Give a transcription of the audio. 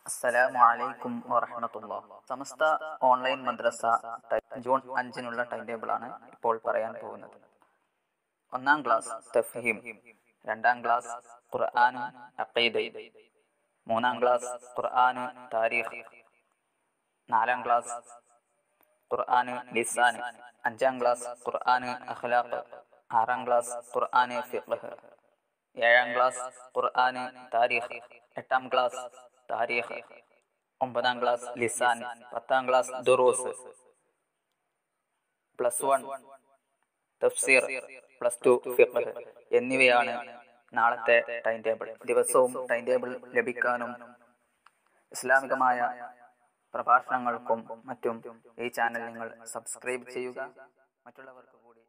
അസ്സലാമു അലൈക്കും വറഹ്മത്തുള്ളാ സമസ്ത ഓൺലൈൻ മദ്രസ ടൈ- ജൂൺ അഞ്ചിനുള്ള ടൈം ടേബിൾ ആണ് ഇപ്പോൾ പറയാൻ പോകുന്നത് ഒന്നാം ക്ലാസ് തഫ്ഹീം രണ്ടാം ക്ലാസ് ഖുർആനും അഖീദയും മൂന്നാം ക്ലാസ് ഖുർആന് താരീഖ് നാലാം ക്ലാസ് ഖുർആന് ലിസാന് അഞ്ചാം ക്ലാസ് ഖുർആന് അഖ്ലാഖ് ആറാം ക്ലാസ് ഖുർആന് ഫിഖ്ഹ് ഏഴാം ക്ലാസ് ഖുർആന് താരീഖ് എട്ടാം ക്ലാസ് താരീഖ് ഒമ്പതാം ക്ലാസ് ലിസാൻ പത്താം ക്ലാസ് ദുറൂസ് പ്ലസ് വൺ തഫ്സീർ പ്ലസ് ടു ഫിഖ് എന്നിവയാണ് നാളത്തെ ടൈം ടേബിൾ ദിവസവും ടൈം ടേബിൾ ലഭിക്കാനും ഇസ്ലാമികമായ പ്രഭാഷണങ്ങൾക്കും മറ്റും ഈ ചാനൽ നിങ്ങൾ സബ്സ്ക്രൈബ് ചെയ്യുക മറ്റുള്ളവർക്ക് കൂടി